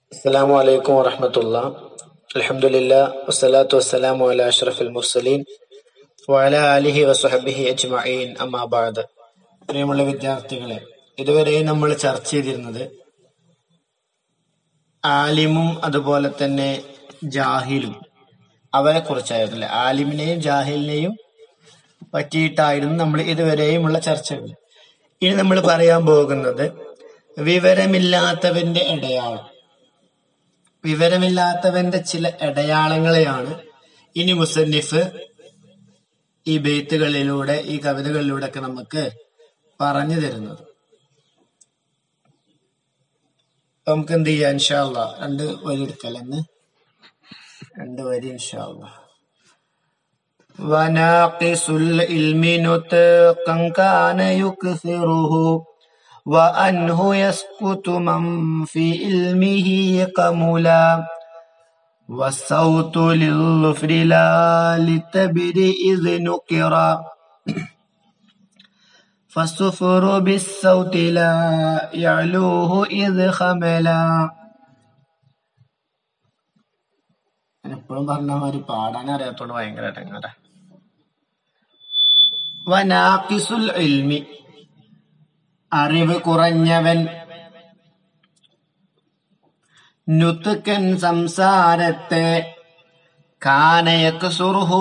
السلام عليكم ورحمة الله الحمد لله والصلاة والسلام على أشرف المرسلين وعلى آله وصحبه أجمعين أما بعد പ്രിയമുള്ള വിദ്യാർത്ഥികളെ ഇതുവരെ നമ്മൾ ചർച്ച ചെയ്തിരുന്നത് ആലിമും അതുപോലെ തന്നെ ജാഹിലും അവരെ കുറിച്ചായിരുന്നു അല്ലെ ആലിമിനെയും ജാഹിലിനെയും പറ്റിയിട്ടായിരുന്നു നമ്മൾ ഇതുവരെയുമുള്ള ചർച്ചകൾ ഇനി നമ്മൾ പറയാൻ പോകുന്നത് വിവരമില്ലാത്തവന്റെ അടയാളം വിവരമില്ലാത്തവന്റെ ചില അടയാളങ്ങളെയാണ് ഇനി മുസന്നിഫ് ഈ ബെയ്ത്തുകളിലൂടെ ഈ കവിതകളിലൂടെ ഒക്കെ നമുക്ക് പറഞ്ഞു തരുന്നത് അപ്പൊ നമുക്ക് എന്ത് ചെയ്യാം ഇൻഷാല്ല രണ്ട് വരി എടുക്കലെന്ന് രണ്ട് വരി ഇൻഷാല്ല وناقص العلم نطقا كان يكثره وأنه يسقط من في علمه قملا والصوت للظفر لا للتبر إذ نكرا فالسفر بالصوت لا يعلوه إذ خملا എപ്പോഴും പറഞ്ഞ മാതിരി പാടാൻ അറിയാത്തോണ്ട് ഭയങ്കര ഇടങ്ങാറ വനാക്കിസുൽ ഇൽമി അറിവ് കുറഞ്ഞവൻ നുത്തുക്കൻ സംസാരത്തെ കാനയക്ക് സുർഹു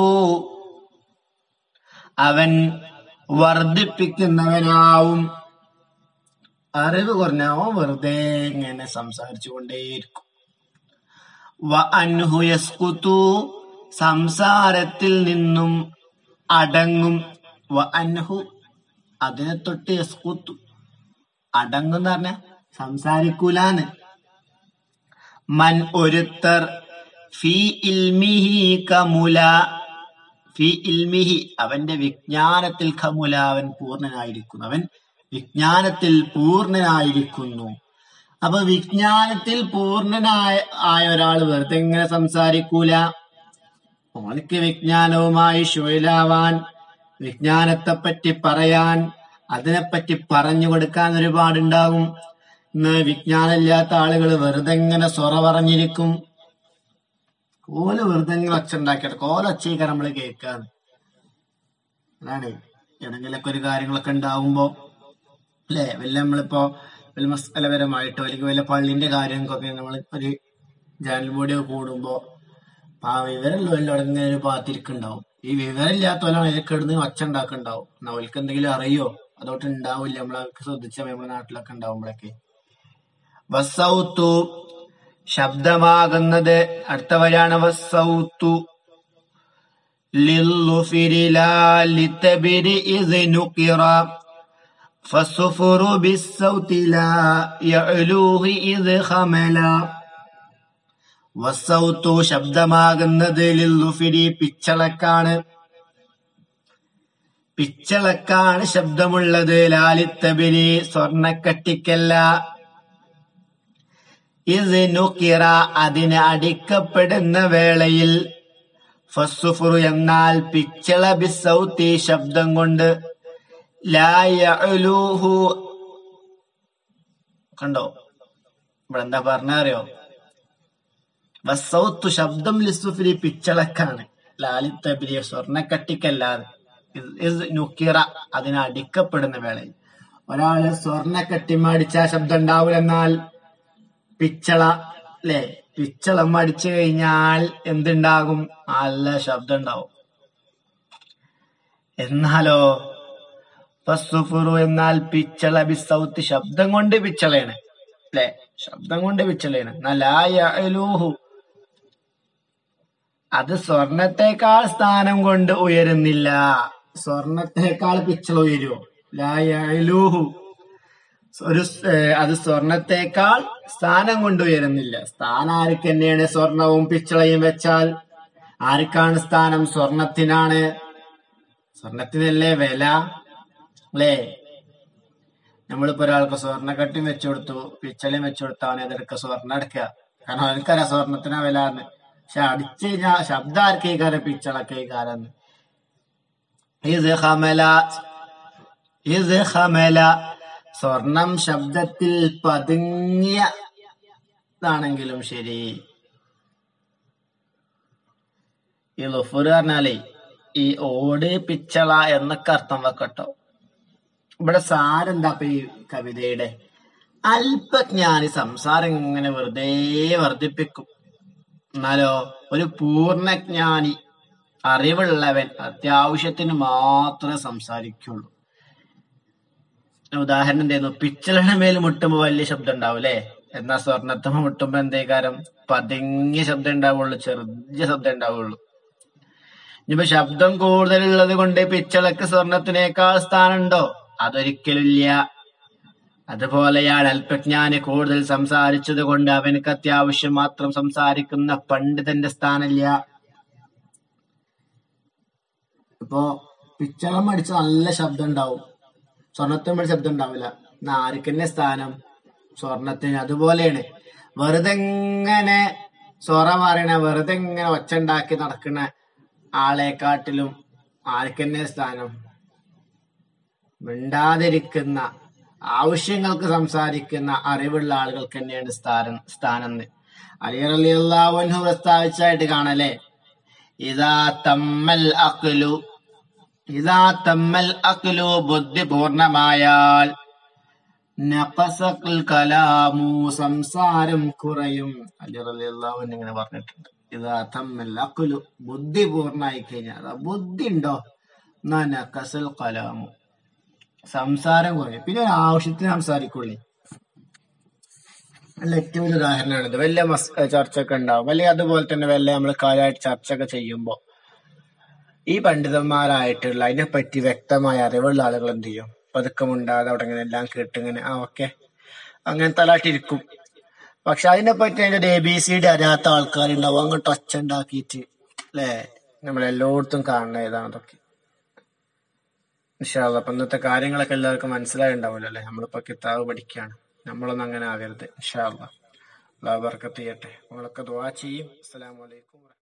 അവൻ വർദ്ധിപ്പിക്കുന്നവനാവും അറിവ് കുറഞ്ഞവൻ വെറുതെ ഇങ്ങനെ സംസാരിച്ചു കൊണ്ടേയിരിക്കും വ അൻഹു യസ്കുതു സംസാരത്തിൽ നിന്നും അടങ്ങും വ അൻഹു അതിനെ തൊട്ട് യസ്കുത്തു അടങ്ങും എന്ന് പറഞ്ഞ സംസാരിക്കൂലാന്ന് മൻ ഒരുത്തർ ഫി ഇൽമിഹി കമുല ഫി ഇൽമിഹി അവന്റെ വിജ്ഞാനത്തിൽ കമുല അവൻ പൂർണ്ണനായിരിക്കുന്നു അവൻ വിജ്ഞാനത്തിൽ പൂർണ്ണനായിരിക്കുന്നു അപ്പൊ വിജ്ഞാനത്തിൽ പൂർണ്ണനായ ആയ ഒരാൾ വെറുതെ ഇങ്ങനെ സംസാരിക്കൂല ഓനക്ക് വിജ്ഞാനവുമായി ഷുഴലാവാൻ വിജ്ഞാനത്തെപ്പറ്റി പറയാൻ അതിനെപ്പറ്റി പറഞ്ഞു കൊടുക്കാൻ ഒരുപാടുണ്ടാകും ഇന്ന് വിജ്ഞാനമില്ലാത്ത ആളുകൾ വെറുതെ ഇങ്ങനെ സൊറ പറഞ്ഞിരിക്കും ഓല് വെറുതെ ഇങ്ങനെ ഒച്ച ഉണ്ടാക്കിയിട്ട് കോലൊച്ചയൊക്കെ നമ്മൾ കേൾക്കാന്ന് അതാണ് എവിടെങ്കിലൊക്കെ ഒരു കാര്യങ്ങളൊക്കെ ഉണ്ടാവുമ്പോ അല്ലെ വല്ല നമ്മളിപ്പോ വല്ല മസ്കലപരമായിട്ടോ അല്ലെങ്കിൽ വല്ല പള്ളിന്റെ കാര്യങ്ങൾക്കൊക്കെ നമ്മൾ ഒരു ജനൽ ബോഡിയൊക്കെ കൂടുമ്പോ ആ വിവരമുള്ള വല്ലവിടെ ഇങ്ങനെ ഒരു പാത്തിരിക്കുണ്ടാവും ഈ വിവരമില്ലാത്തവരാണ് ഇതിൽ കിടന്ന് ഒച്ച ഉണ്ടാക്കുന്നുണ്ടാവും എന്നാ അവർക്ക് എന്തെങ്കിലും അറിയോ അതോട്ട് ഉണ്ടാവില്ല നമ്മളൊക്കെ ശ്രദ്ധിച്ച നമ്മുടെ നാട്ടിലൊക്കെ ഉണ്ടാവുമ്പോഴൊക്കെ വസൗത്തു ശബ്ദമാകുന്നത് അടുത്ത വരിയാണ് വസൗത്തു للظفر لا للتبر إذ نقر فالصفر بالصوت لا يعلوه إذ خملا വസൗത്തു ശബ്ദമാകുന്നത് ലില്ലുഫിരി പിച്ചളക്കാണ് പിച്ചളക്കാണ് ശബ്ദമുള്ളത് ലാലിത്തബിരി സ്വർണക്കട്ടിക്കല്ല ഇത് നുക്കിറ അതിന് അടിക്കപ്പെടുന്ന വേളയിൽ ഫസുഫുറു എന്നാൽ പിച്ചള ബിസൗത്തി ശബ്ദം കൊണ്ട് ലായലൂഹു കണ്ടോ ഇവിടെ എന്താ പറഞ്ഞറിയോ വസൗത്തു ശബ്ദം ലിസുഫിരി പിച്ചളക്കാണ് ലാലിത്തബിരിയ സ്വർണക്കട്ടിക്കല്ലാതെ നുക്കിറ അതിന് അടിക്കപ്പെടുന്ന വേളയിൽ ഒരാള് സ്വർണക്കട്ടിമ അടിച്ച ശബ്ദം ഉണ്ടാവില്ല എന്നാൽ പിച്ചള അല്ലെ പിച്ചളം അടിച്ചു കഴിഞ്ഞാൽ എന്തുണ്ടാകും നല്ല ശബ്ദം ഉണ്ടാവും എന്നാലോ ഫസ്സുഫുറു എന്നാൽ പിച്ചള ബിസൗത്ത് ശബ്ദം കൊണ്ട് പിച്ചളയാണ് അല്ലെ ശബ്ദം കൊണ്ട് പിച്ചളയാണ് നലായൂഹു അത് സ്വർണത്തെക്കാൾ സ്ഥാനം കൊണ്ട് ഉയരുന്നില്ല സ്വർണത്തെക്കാൾ പിച്ചള ഉയരുമോ ലായൂഹു ഒരു അത് സ്വർണത്തെക്കാൾ സ്ഥാനം കൊണ്ട് ഉയരുന്നില്ല സ്ഥാനം ആർക്ക് തന്നെയാണ് സ്വർണവും പിച്ചളയും വെച്ചാൽ ആർക്കാണ് സ്ഥാനം സ്വർണത്തിനാണ് സ്വർണത്തിനല്ലേ വില അല്ലേ നമ്മളിപ്പോ ഒരാൾക്ക് സ്വർണ്ണക്കട്ടിയും വെച്ചു കൊടുത്തു പിച്ചളയും വെച്ചു കൊടുത്താൽ അവനെ അതെടുക്ക സ്വർണ്ണം എടുക്കുക കാരണം അവനക്കറിയാം സ്വർണത്തിനാ വില എന്ന് പക്ഷെ അടിച്ചു കഴിഞ്ഞാൽ ശബ്ദം ആർക്ക് ഈ കാരം പിച്ചളക്ക് ഈ കാരം ഇത് ഹമല ഇത് ഹമല സ്വർണം ശബ്ദത്തിൽ പതുങ്ങിയ ഇതാണെങ്കിലും ശരി ഈ ലുഫുർ പറഞ്ഞാലേ ഈ ഓട് പിച്ചള എന്നൊക്കെ അർത്ഥം വെക്കട്ടോ ഇവിടെ സാരെന്താ ഇപ്പൊ ഈ കവിതയുടെ അല്പജ്ഞാനി സംസാരം ഇങ്ങനെ വെറുതെ വർദ്ധിപ്പിക്കും എന്നാലോ ഒരു പൂർണ്ണജ്ഞാനി അറിവുള്ളവൻ അത്യാവശ്യത്തിന് മാത്രമേ സംസാരിക്കുള്ളൂ ഉദാഹരണം എന്തായിരുന്നു പിച്ചളിന്റെ മേൽ മുട്ടുമ്പോ വലിയ ശബ്ദം ഉണ്ടാവും അല്ലെ എന്നാ സ്വർണത്തമ്മ മുട്ടുമ്പോ എന്തേക്കാരം പതുങ്ങിയ ശബ്ദം ഉണ്ടാവുള്ളൂ ചെറിയ ശബ്ദം ഉണ്ടാവുള്ളൂ ഇനിയിപ്പോ ശബ്ദം കൂടുതലുള്ളത് കൊണ്ട് പിച്ചളക്ക് സ്വർണത്തിനേക്കാൾ സ്ഥാനമുണ്ടോ അതൊരിക്കലും ഇല്ല അതുപോലെയാണ് അല്പജ്ഞാനി കൂടുതൽ സംസാരിച്ചത് കൊണ്ട് അവനക്ക് അത്യാവശ്യം മാത്രം സംസാരിക്കുന്ന പണ്ഡിതന്റെ സ്ഥാനമില്ല ഇപ്പോ പിച്ചളം അടിച്ച നല്ല ശബ്ദം ഉണ്ടാവും സ്വർണത്തിന് ശബ്ദം ഉണ്ടാവില്ല എന്നാ ആർക്കെന്നെ സ്ഥാനം സ്വർണത്തിന് അതുപോലെയാണ് വെറുതെ ഇങ്ങനെ സൊറ മാറണ വെറുതെ ഇങ്ങനെ ഒച്ച ഉണ്ടാക്കി നടക്കുന്ന ആളെക്കാട്ടിലും ആർക്കെന്നെ സ്ഥാനം മിണ്ടാതിരിക്കുന്ന ആവശ്യങ്ങൾക്ക് സംസാരിക്കുന്ന അറിവുള്ള ആളുകൾക്ക് തന്നെയാണ് സ്ഥാനം സ്ഥാനം അലി റളിയല്ലാഹു പ്രസ്താവിച്ചായിട്ട് കാണല്ലേ ഇതാ തമ്മൽ അഖ്ലു ഇതാ തമ്മൽ അഖ്ലു ബുദ്ധി പൂർണ്ണമായാൽ നഖസൽ കലാമു സംസാരം കുറയും അലി റളിയല്ലാഹു അൻഹു ഇങ്ങനെ പറഞ്ഞിട്ടുണ്ട് ഇതാ തമ്മൽ അഖ്ലു ബുദ്ധി പൂർണ്ണമായി കഴിഞ്ഞാൽ അതാ ബുദ്ധി ഉണ്ടോ എന്നാ നഖസൽ കലാമു സംസാരം കുറയും പിന്നെ ഒരു ആവശ്യത്തിന് സംസാരിക്കുള്ളേ അല്ല ഏറ്റവും വലിയ ഉദാഹരണമാണ് ഇത് വലിയ മസ് ചർച്ചയൊക്കെ ഉണ്ടാവും അല്ലെങ്കിൽ അതുപോലെ തന്നെ വല്ല നമ്മൾ കാര്യമായിട്ട് ചർച്ചയൊക്കെ ചെയ്യുമ്പോൾ ഈ പണ്ഡിതന്മാരായിട്ടുള്ള അതിനെപ്പറ്റി വ്യക്തമായ അറിവുള്ള ആളുകൾ എന്ത് ചെയ്യും പതുക്കമുണ്ടാതെ അവിടെ ഇങ്ങനെ എല്ലാം കേട്ട് ഇങ്ങനെ ആ ഓക്കെ അങ്ങനെ തലാട്ടിരിക്കും പക്ഷെ അതിനെപ്പറ്റി അതിന്റെ ഒരു എ ബി സി ഡി അറിയാത്ത ആൾക്കാരുണ്ടാവും അങ്ങോട്ട് ഒച്ച ഉണ്ടാക്കിയിട്ട് അല്ലേ നമ്മളെല്ലായിടത്തും കാണുന്ന ഏതാണ് അതൊക്കെ ഇൻഷാല്ല അപ്പൊ ഇന്നത്തെ കാര്യങ്ങളൊക്കെ എല്ലാവർക്കും മനസ്സിലായി ഉണ്ടാവുമല്ലോ അല്ലെ നമ്മളിപ്പോ കിതാബ് പഠിക്കുകയാണ് നമ്മളൊന്നും അങ്ങനെ ആകരുത് ഇൻഷാല്ല അള്ളാഹ് ബർക്കത്ത് ചെയ്യട്ടെ നമ്മളൊക്കെ ദുആ ചെയ്യും അസ്സലാമു അലൈക്കും